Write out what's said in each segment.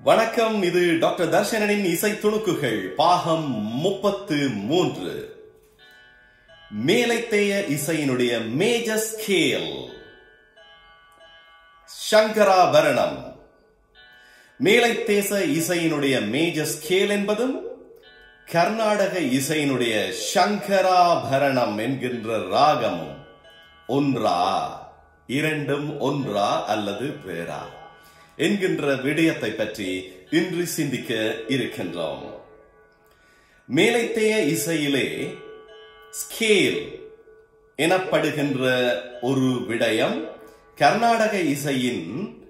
வணக்கம் இது டாக்டர் தர்ஷனனின் இசை துணுக்குகள் பாகம் முப்பத்து மூன்று மேலைத்தேய இசையினுடைய மேஜர் ஸ்கேல் சங்கராபரணம் மேலைத்தேச இசையினுடைய மேஜர் ஸ்கேல் என்பதும் கர்நாடக இசையினுடைய சங்கராபரணம் என்கின்ற ராகமும் ஒன்றா இரண்டும் ஒன்றா அல்லது வேறா என்கின்ற விடயத்தை பற்றி இன்று சிந்திக்க இருக்கின்றோம் மேலைத்தேய இசையிலே ஸ்கேல் எனப்படுகின்ற ஒரு விடயம் கர்நாடக இசையின்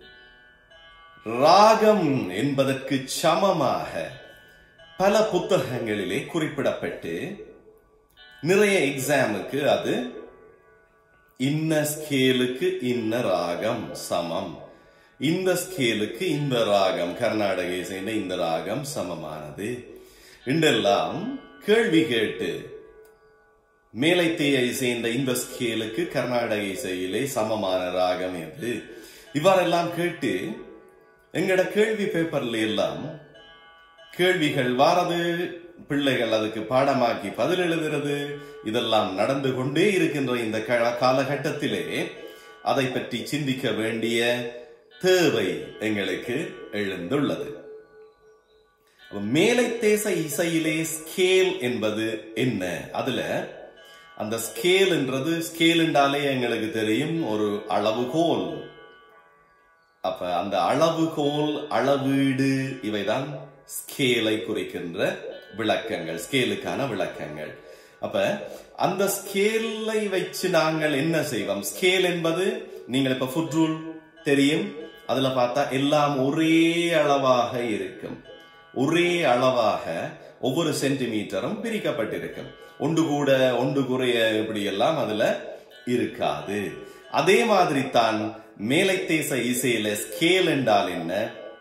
ராகம் என்பதற்கு சமமாக பல புத்தகங்களிலே குறிப்பிடப்பட்டு நிறைய எக்ஸாமுக்கு அது இன்ன ஸ்கேலுக்கு இன்ன ராகம் சமம் இந்த ஸ்கேலுக்கு இந்த ராகம் கர்நாடக இசைந்த இந்த ராகம் சமமானது என்றெல்லாம் கேள்வி கேட்டு மேலைத்தேய இசைந்த இந்த ஸ்கேலுக்கு கர்நாடக இசையிலே சமமான ராகம் எது இவ்வாறெல்லாம் கேட்டு எங்கட கேள்வி பேப்பர்ல எல்லாம் கேள்விகள் வாரது பிள்ளைகள் அதுக்கு பாடமாக்கி பதில் எழுதுறது இதெல்லாம் நடந்து கொண்டே இருக்கின்ற இந்த க- காலகட்டத்திலே அதை பற்றி சிந்திக்க வேண்டிய தேவை எங்களுக்கு எழுந்துள்ளது அப்ப மேலைத்தேச இசையிலே ஸ்கேல் என்பது என்ன அதுல அந்த ஸ்கேல் என்றது ஸ்கேல் என்றாலே எங்களுக்கு தெரியும் ஒரு அளவுகோல் அப்ப அந்த அளவுகோல் அளவீடு இவைதான் ஸ்கேலை குறிக்கின்ற விளக்கங்கள் ஸ்கேலுக்கான விளக்கங்கள் அப்ப அந்த ஸ்கேலை வச்சு நாங்கள் என்ன செய்வோம் ஸ்கேல் என்பது நீங்கள் இப்ப ஃபுட் ரூல் தெரியும் அதுல பார்த்தா எல்லாம் ஒரே அளவாக இருக்கும் ஒரே அளவாக ஒவ்வொரு சென்டிமீட்டரும் பிரிக்கப்பட்டிருக்கும் ஒன்று கூட ஒன்று குறைய இப்படி எல்லாம் அதுல இருக்காது அதே மாதிரி தான் மேலைத்தேச இசையில ஸ்கேல் என்றால் என்ன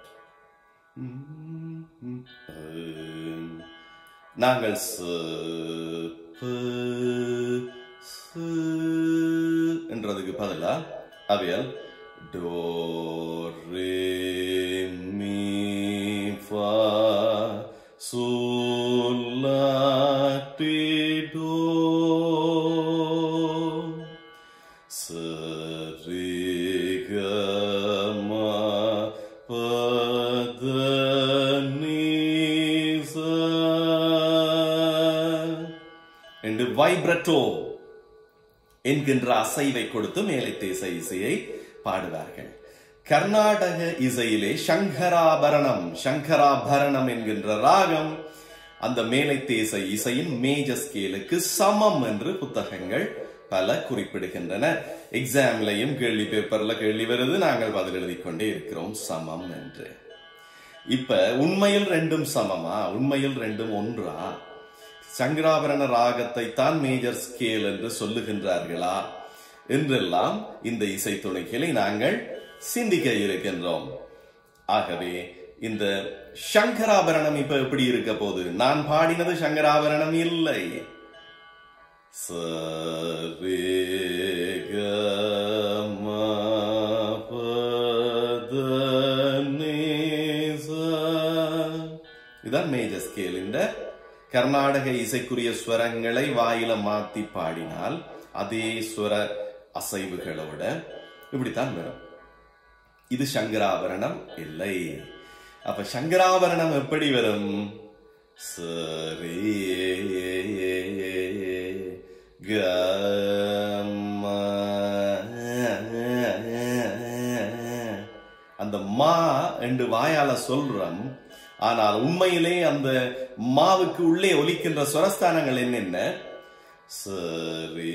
நாங்கள் ச, ப, ச என்றதுக்கு பதிலா அவையால் do re mi fa sol la ti do சரிகமா என்று வைப்ரட்டோ என்கின்ற அசைவை கொடுத்து மேலைத்தேச இசையை பாடுவார்கள் கர்நாடக இசையிலே சங்கராபரணம் சங்கராபரணம் என்கின்ற ராகம் அந்த மேலைத்தேச இசையின் மேஜர் ஸ்கேலுக்கு சமம் என்று புத்தகங்கள் பல குறிப்பிடுகின்றன எக்ஸாம்லையும் கேள்வி பேப்பர்ல கேள்வி வருது நாங்கள் பதில் எழுதிக் கொண்டே இருக்கிறோம் சமம் என்று இப்ப உண்மையில் ரெண்டும் சமமா உண்மையில் ரெண்டும் ஒன்றா சங்கராபரண ராகத்தை தான் மேஜர் ஸ்கேல் என்று சொல்லுகின்றார்களா என்றெல்லாம் இந்த இசை துணைகளை நாங்கள் சிந்திக்க இருக்கின்றோம் ஆகவே இந்த சங்கராபரணம் இப்ப எப்படி இருக்க போகுது நான் பாடினது சங்கராபரணம் இல்லை இதான் மேஜர் ஸ்கேல் இந்த கர்நாடக இசைக்குரிய ஸ்வரங்களை வாயில மாத்தி பாடினால் அதே ஸ்வர அசைவுகளோட இப்படித்தான் வரும் இது சங்கராபரணம் இல்லை அப்ப சங்கராபரணம் எப்படி வரும் சரி அந்த மா என்று வாயால சொல்றோம் ஆனால் உண்மையிலே அந்த மாவுக்கு உள்ளே ஒலிக்கின்ற சுரஸ்தானங்கள் என்னென்ன சரி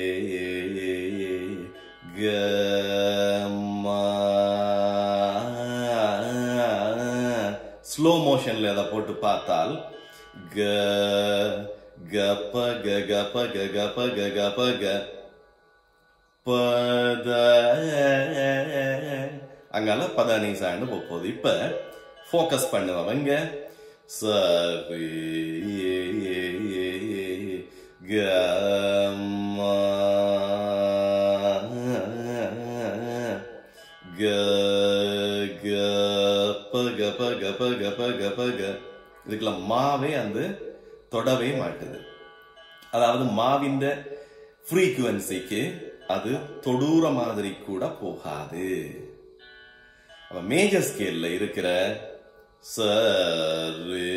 ஸ்லோ மோஷன்ல அதை போட்டு பார்த்தால் க க ப க க ப க க ப க க ப க பத அங்கால பதனிசான்னு போகுது இப்ப ஃபோக்கஸ் பண்ணுவவங்க சரி கம்மா க க ப க ப க ப க ப க ப க இதுக்குள்ள மாவே அந்த தொடவே மாட்டுது அதாவது மாவிந்த ஃப்ரீக்குவன்சிக்கு அது தொடூர மாதிரி கூட போகாது அப்ப மேஜர் ஸ்கேல்ல இருக்கிற சரு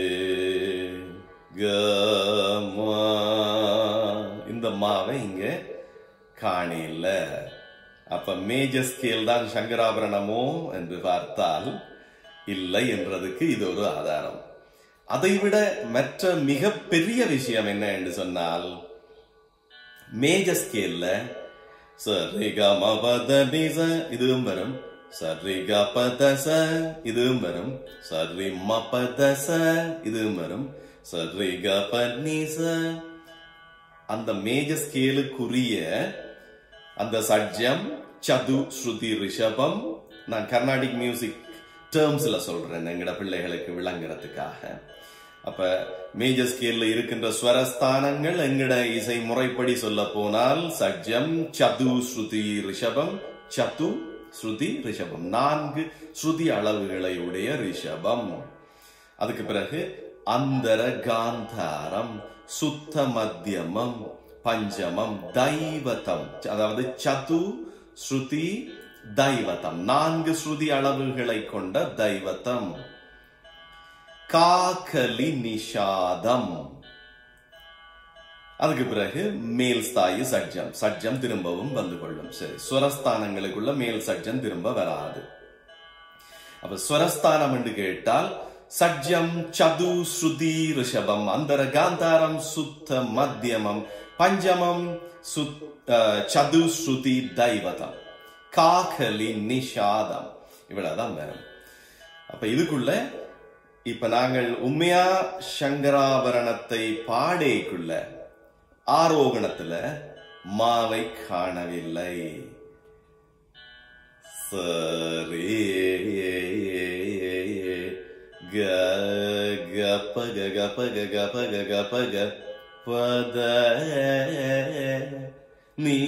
கமா இந்த மாவை இங்க காணில அப்ப மேஜர் ஸ்கேல் தான் சங்கராபரணமோ என்று பார்த்தால் இல்லை என்றதுக்கு இது ஒரு ஆதாரம் அதைவிட மற்ற மிக பெரிய விஷயம் என்ன என்று சொன்னால் மேஜர் ஸ்கேல்ல சரி கம பத நிச இதுவும் வரும் சரி க பத ச இதுவும் வரும் சரி ம பத ச இதுவும் வரும் சரி க ப நி ச அந்த மேஜர் ஸ்கேலுக்குரிய அந்த சட்ஜம் சது ஸ்ருதி ரிஷபம் நான் கர்நாடிக் மியூசிக் டேர்ம்ஸ்ல சொல்றேன் எங்கட பிள்ளைகளுக்கு விளங்குறதுக்காக அப்ப மேஜர் ஸ்கேல்ல இருக்கின்ற ஸ்வரஸ்தானங்கள் எங்கட இசை முறைப்படி சொல்ல போனால் சட்ஜம் சது ஸ்ருதி ரிஷபம் சது ஸ்ருதி ரிஷபம் நான்கு ஸ்ருதி அளவுகளை உடைய ரிஷபம் அதுக்கு பிறகு அந்தர காந்தாரம் சுத்த மத்தியமம் பஞ்சமம் தைவதம் அதாவது சது ஸ்ருதி தைவதம் நான்கு ஸ்ருதி அளவுகளை கொண்ட தைவதம் காக்கலி நிஷாதம் அதுக்கு பிறகு மேல் ஸ்தாயி சட்ஜம் சட்ஜம் திரும்பவும் வந்து கொள்ளும் சரி ஸ்வரஸ்தானங்களுக்குள்ள மேல் சட்ஜம் திரும்ப வராது அப்ப ஸ்வரஸ்தானம் என்று கேட்டால் சட்ஜம் சது ஸ்ருதி ரிஷபம் அந்தர காந்தாரம் சுத்த மத்தியமம் பஞ்சமம் சுத் அஹ், சது ஸ்ருதி தைவதம் காகலி நிஷாதம் இவ்வளவுதான் வரும் அப்ப இதுக்குள்ள இப்ப நாங்கள் உண்மையா சங்கராபரணத்தை பாடேக்குள்ள ஆரோகணத்துல மாவை காணவில்லை சரி க க ப க க ப க க ப க க ப க பத நீ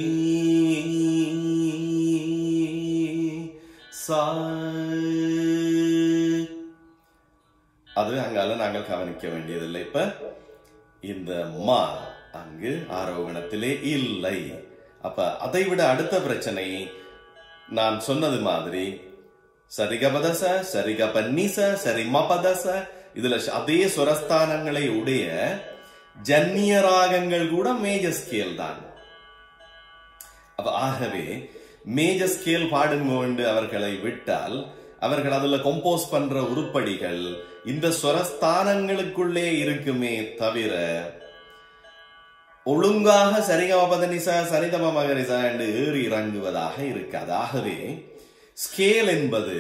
சா அது அங்கால நாங்கள் கவனிக்க வேண்டியதில்லை இப்ப இந்த மா அங்கு ஆரோகணத்திலே இல்லை அப்ப அதை விட அடுத்த பிரச்சனை நான் சொன்னது மாதிரி சரிகபதச சரிகபன்னிச சரிமபதச இதுல அதே சுரஸ்தானங்களை உடைய ஜன்னிய ராகங்கள் கூட மேஜர் ஸ்கேல் தான் அப்ப ஆகவே மேஜர் ஸ்கேல் பாடுங்கோண்டு அவர்களை விட்டால் அவர்கள் அதுல கம்போஸ் பண்ற உருப்படிகள் இந்த ஸ்வரஸ்தானங்களுக்குள்ளே இருக்குமே தவிர ஒழுங்காக சரிகமபதனிசா சரிதம மகரிசா என்று ஏறி இறங்குவதாக இருக்காது ஆகவே ஸ்கேல் என்பது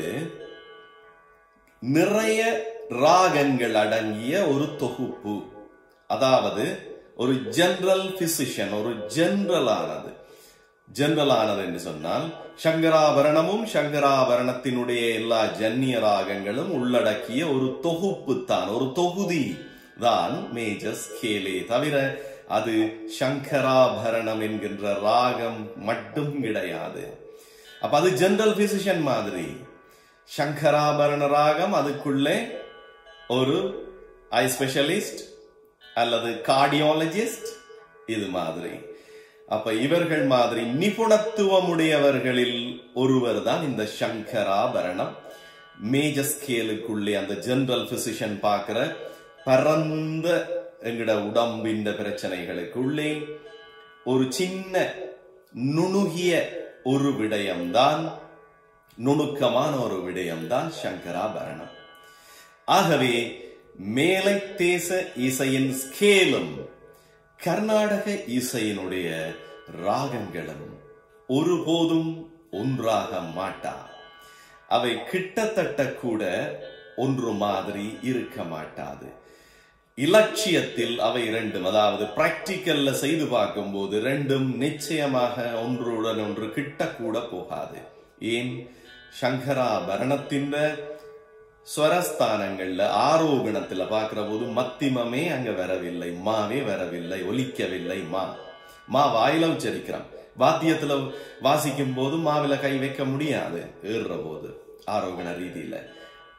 நிறைய ராகங்கள் அடங்கிய ஒரு தொகுப்பு அதாவது ஒரு ஜெனரல் பிசிஷியன் ஒரு ஜெனரலானது ஜெனரலானது என்று சொன்னால் சங்கராபரணமும் சங்கராபரணத்தினுடைய எல்லா ஜன்னிய ராகங்களும் உள்ளடக்கிய ஒரு தொகுப்பு தான் ஒரு தொகுதி தான் மேஜர் ஸ்கேலே தவிர அது சங்கராபரணம் என்கின்ற ராகம் மட்டும் கிடையாது அப்ப அது ஜெனரல் பிசிஷியன் மாதிரி சங்கராபரண ராகம் அதுக்குள்ளே ஒரு ஐ ஸ்பெஷலிஸ்ட் அல்லது கார்டியாலஜிஸ்ட் இது மாதிரி அப்ப இவர்கள் மாதிரி நிபுணத்துவமுடையவர்களில் ஒருவர் தான் இந்த சங்கராபரணம் மேஜர் ஸ்கேலுக்குள்ளே அந்த ஜெனரல் பிசிஷியன் பார்க்கிற பரந்த எங்கட உடம்பின் பிரச்சனைகளுக்குள்ளே ஒரு சின்ன நுணுகிய ஒரு விடயம்தான் நுணுக்கமான ஒரு விடயம்தான் சங்கராபரணம் ஆகவே மேலை தேச இசையின் ஸ்கேலும் கர்நாடக இசையினுடைய ராகங்களும் ஒருபோதும் ஒன்றாக மாட்டா அவை கிட்டத்தட்ட கூட ஒன்று மாதிரி இருக்க மாட்டாது இலட்சியத்தில் அவை இரண்டும் அதாவது பிராக்டிக்கல்ல செய்து பார்க்கும்போது ரெண்டும் நிச்சயமாக ஒன்றுடன் ஒன்று கிட்ட கூட போகாது ஏன் சங்கராபரணத்தின் ஸ்வரஸ்தானங்கள்ல ஆரோகணத்துல பார்க்கிற போது மத்திமமே அங்க வரவில்லை மாவே வரவில்லை ஒலிக்கவில்லை மா மா வாயில உச்சரிக்கிறோம் வாத்தியத்துல வாசிக்கும் போது மாவில கை வைக்க முடியாது ஏறுற போது ஆரோகண ரீதியில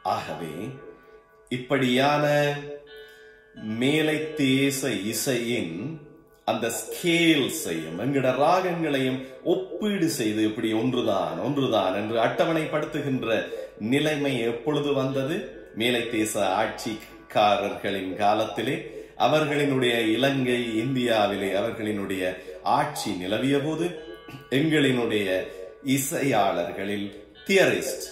ஆகவே இப்படியான மேலை தேச இசையின் அந்த ஸ்கேல்ஸையும் எங்கட ராகங்களையும் ஒப்பீடு செய்து இப்படி ஒன்றுதான் ஒன்றுதான் என்று அட்டவணைப்படுத்துகின்ற நிலைமை எப்பொழுது வந்தது மேலை தேச ஆட்சிக்காரர்களின் காலத்திலே அவர்களினுடைய இலங்கை இந்தியாவிலே அவர்களினுடைய ஆட்சி நிலவிய போது எங்களினுடைய இசையாளர்களில் தியரிஸ்ட்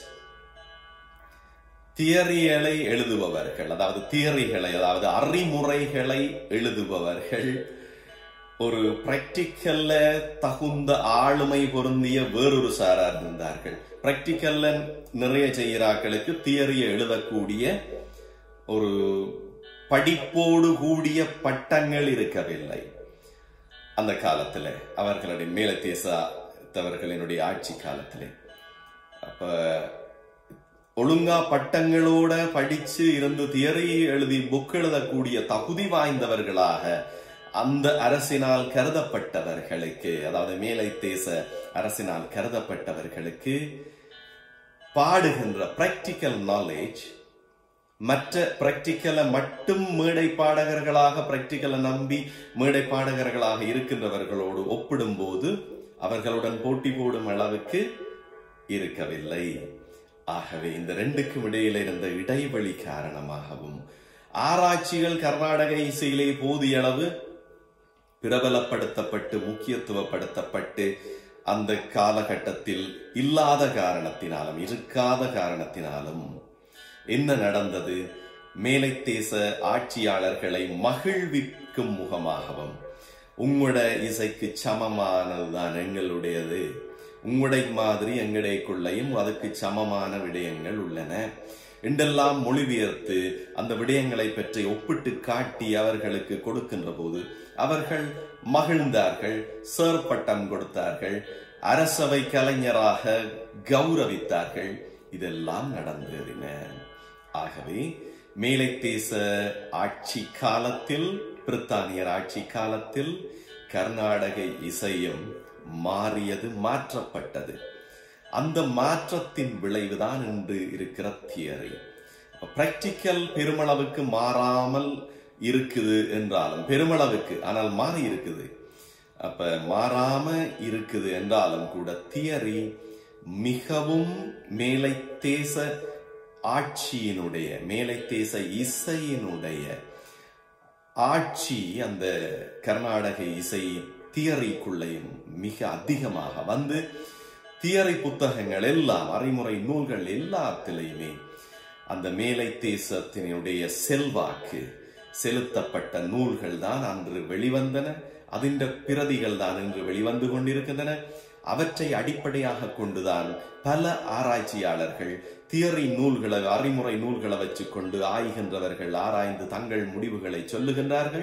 தியரிகளை எழுதுபவர்கள் அதாவது தியரிகளை அதாவது அறிமுறைகளை எழுதுபவர்கள் ஒரு பிராக்டிக்கல்ல தகுந்த ஆளுமை பொருந்திய வேறொரு சாரார் இருந்தார்கள் பிராக்டிக்கல்ல நிறைய செய்கிறாக்களுக்கு தியரியை எழுதக்கூடிய ஒரு படிப்போடு கூடிய பட்டங்கள் இருக்கவில்லை அந்த காலத்துல அவர்களுடைய மேலத்தேசத்தவர்களினுடைய ஆட்சி காலத்திலே அப்ப ஒழுங்கா பட்டங்களோட படிச்சு இருந்து தியரி எழுதி புக் எழுதக்கூடிய தகுதி வாய்ந்தவர்களாக அந்த அரசினால் கருதப்பட்டவர்களுக்கு அதாவது மேலை தேச அரசினால் கருதப்பட்டவர்களுக்கு பாடுகின்ற பிராக்டிக்கல் நாலேஜ் மற்ற பிராக்டிக்கலை மட்டும் மேடை பாடகர்களாக பிராக்டிக்கலை நம்பி மேடை பாடகர்களாக இருக்கின்றவர்களோடு ஒப்பிடும்போது அவர்களுடன் போட்டி போடும் அளவுக்கு இருக்கவில்லை ஆகவே இந்த ரெண்டுக்கும் இடையில இருந்த இடைவெளி காரணமாகவும் ஆராய்ச்சிகள் கர்நாடக இசையிலே போதிய அளவு பிரபலப்படுத்தப்பட்டு முக்கியத்துவப்படுத்தப்பட்டு அந்த காலகட்டத்தில் இல்லாத காரணத்தினாலும் இருக்காத காரணத்தினாலும் என்ன நடந்தது மேலை தேச ஆட்சியாளர்களை மகிழ்விக்கும் முகமாகவும் உங்களோட இசைக்கு சமமானதுதான் எங்களுடையது உங்களுடைய மாதிரி எங்களுடையக்குள்ளையும் அதுக்கு சமமான விடயங்கள் உள்ளன என்றெல்லாம் மொழிபெயர்த்து அந்த விடயங்களை பற்றி ஒப்பிட்டு காட்டி அவர்களுக்கு கொடுக்கின்ற போது அவர்கள் மகிழ்ந்தார்கள் சேர் பட்டம் கொடுத்தார்கள் அரசவை கலைஞராக கௌரவித்தார்கள் இதெல்லாம் நடந்தேறின ஆகவே மேலை தேச ஆட்சி காலத்தில் பிரித்தானியர் ஆட்சி காலத்தில் கர்நாடக இசையும் மாறியது மாற்றப்பட்டது அந்த மாற்றத்தின் விளைவுதான் இன்று இருக்கிற தியரி பிராக்டிக்கல் பெருமளவுக்கு மாறாமல் இருக்குது என்றாலும் பெருமளவுக்கு ஆனால் மாறி இருக்குது அப்ப மாறாம இருக்குது என்றாலும் கூட தியரி மிகவும் மேலை தேச ஆட்சியினுடைய மேலை தேச இசையினுடைய ஆட்சி அந்த கர்நாடக இசை தியரிக்குள்ளையும் மிக அதிகமாக வந்து தியரி புத்தகங்கள் எல்லாம் அறிமுறை நூல்கள் எல்லாத்திலையுமே அந்த மேலை தேசத்தினுடைய செல்வாக்கு செலுத்தப்பட்ட நூல்கள் தான் அன்று வெளிவந்தன அதின் பிரதிகள் தான் இன்று வெளிவந்து கொண்டிருக்கின்றன அவற்றை அடிப்படையாக கொண்டுதான் பல ஆராய்ச்சியாளர்கள் தியரி நூல்களை அறிமுறை நூல்களை வச்சுக்கொண்டு ஆய்கின்றவர்கள் ஆராய்ந்து தங்கள் முடிவுகளை சொல்லுகின்றார்கள்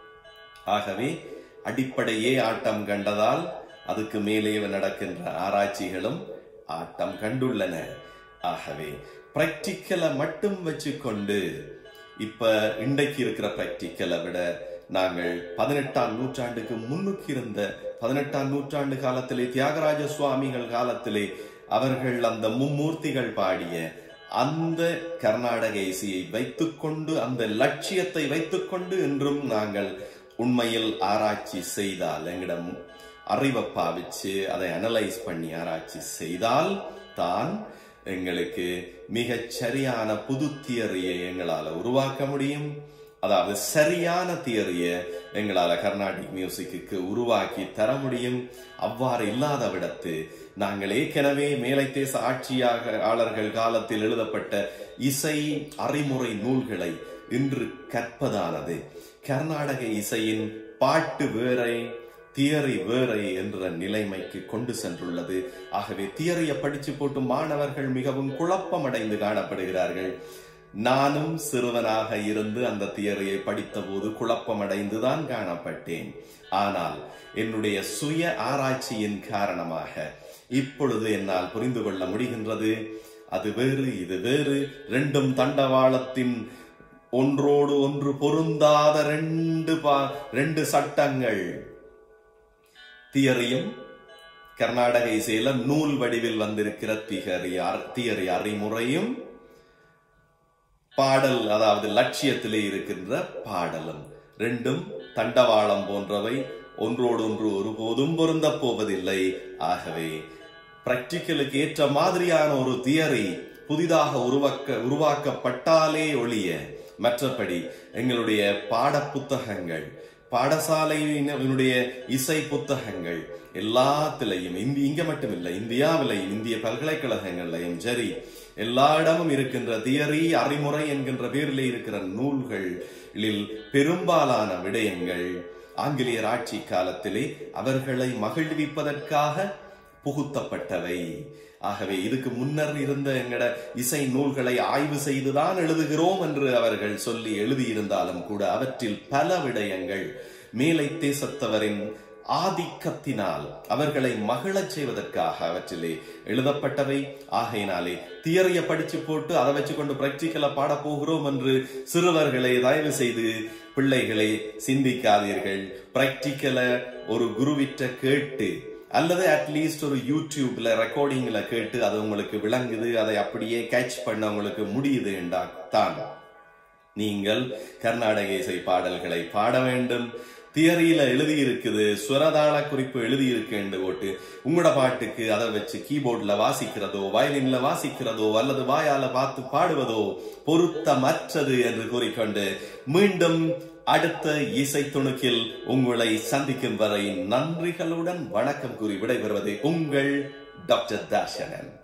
ஆகவே அடிப்படையே ஆட்டம் கண்டதால் அதுக்கு மேலே நடக்கின்ற ஆராய்ச்சிகளும் ஆட்டம் கண்டுள்ளன ஆகவே பிராக்டிக்கலை மட்டும் வச்சுக்கொண்டு இப்ப இன்றைக்கு இருக்கிற பிராக்டிக்கலை விட நாங்கள் பதினெட்டாம் நூற்றாண்டுக்கு முன்னுக்கு இருந்த பதினெட்டாம் நூற்றாண்டு காலத்திலே தியாகராஜ சுவாமிகள் காலத்திலே அவர்கள் அந்த மும்மூர்த்திகள் பாடிய அந்த கர்நாடக இசையை வைத்துக்கொண்டு அந்த லட்சியத்தை வைத்துக்கொண்டு இன்றும் நாங்கள் உண்மையில் ஆராய்ச்சி செய்தால் எங்களிடம் அறிவை பாவிச்சு அதை அனலைஸ் பண்ணி ஆராய்ச்சி செய்தால் தான் எங்களுக்கு மிகச் சரியான புது தியரியை எங்களால உருவாக்க முடியும் அதாவது சரியான தியரியை எங்களால கர்நாடிக் மியூசிக்கு உருவாக்கி தர முடியும் அவ்வாறு இல்லாத விடத்து நாங்கள் ஏற்கனவே மேலை தேச ஆட்சியாக ஆளர்கள் காலத்தில் எழுதப்பட்ட இசை அறிமுறை நூல்களை இன்று கற்பதானது கர்நாடக இசையின் பாட்டு வேறை தியரி வேறை என்ற நிலைமைக்கு கொண்டு சென்றுள்ளது ஆகவே தியரியை படிச்சு போட்டு மாணவர்கள் மிகவும் குழப்பமடைந்து காணப்படுகிறார்கள் நானும் சிறுவனாக இருந்து அந்த தியரியை படித்த போது குழப்பமடைந்துதான் காணப்பட்டேன் ஆனால் என்னுடைய சுய ஆராய்ச்சியின் காரணமாக இப்பொழுது என்னால் புரிந்து கொள்ள முடிகின்றது அது வேறு இது வேறு ரெண்டும் தண்டவாளத்தின் ஒன்றோடு ஒன்று பொருந்தாத ரெண்டு பா ரெண்டு சட்டங்கள் தியரியும் கர்நாடக இசையில நூல் வடிவில் வந்திருக்கிற திகரி தியரி அறிமுறையும் பாடல் அதாவது லட்சியத்திலே இருக்கின்ற பாடலும் ரெண்டும் தண்டவாளம் போன்றவை ஒன்றோடொன்று ஒருபோதும் பொருந்தப் போவதில்லை ஆகவே பிராக்டிக்கலுக்கு ஏற்ற மாதிரியான ஒரு தியரி புதிதாக உருவாக்க உருவாக்கப்பட்டாலே ஒழிய மற்றபடி எங்களுடைய பாட புத்தகங்கள் பாடசாலையினுடைய இசை புத்தகங்கள் எல்லாத்திலையும் இந்தி இங்க மட்டுமில்லை இந்தியாவிலையும் இந்திய பல்கலைக்கழகங்கள்லையும் சரி எல்லா இடமும் இருக்கின்ற தியரி அறிமுறை என்கின்ற பேரில் இருக்கிற நூல்களில் பெரும்பாலான விடயங்கள் ஆங்கிலேயர் ஆட்சி காலத்திலே அவர்களை மகிழ்விப்பதற்காக புகுத்தப்பட்டவை ஆகவே இதுக்கு முன்னர் இருந்த எங்கட இசை நூல்களை ஆய்வு செய்துதான் எழுதுகிறோம் என்று அவர்கள் சொல்லி எழுதியிருந்தாலும் கூட அவற்றில் பல விடயங்கள் மேலை தேசத்தவரின் ஆதிக்கத்தினால் அவர்களை மகிழச் செய்வதற்காக அவற்றிலே எழுதப்பட்டவை ஆகையினாலே தியரிய படிச்சு போட்டு அதை வச்சு கொண்டு பிராக்டிக்கலா பாட போகிறோம் என்று சிறுவர்களை தயவு செய்து பிள்ளைகளை சிந்திக்காதீர்கள் பிராக்டிக்கல ஒரு குருவிட்ட கேட்டு அல்லது அட்லீஸ்ட் ஒரு யூடியூப்ல ரெக்கார்டிங்ல கேட்டு அது உங்களுக்கு விளங்குது அதை அப்படியே கேட்ச் பண்ண உங்களுக்கு முடியுது என்றா தான் நீங்கள் கர்நாடக இசை பாடல்களை பாட வேண்டும் தியரியில எழுதி இருக்குது சுரதாள குறிப்பு எழுதி இருக்கு என்று போட்டு உங்களோட பாட்டுக்கு அதை வச்சு கீபோர்ட்ல வாசிக்கிறதோ வயலின்ல வாசிக்கிறதோ அல்லது வாயால பார்த்து பாடுவதோ பொருத்தமற்றது என்று கூறிக்கொண்டு மீண்டும் அடுத்த இசை துணுக்கில் உங்களை சந்திக்கும் வரை நன்றிகளுடன் வணக்கம் கூறி விடைபெறுவது உங்கள் டாக்டர் தர்ஷனன்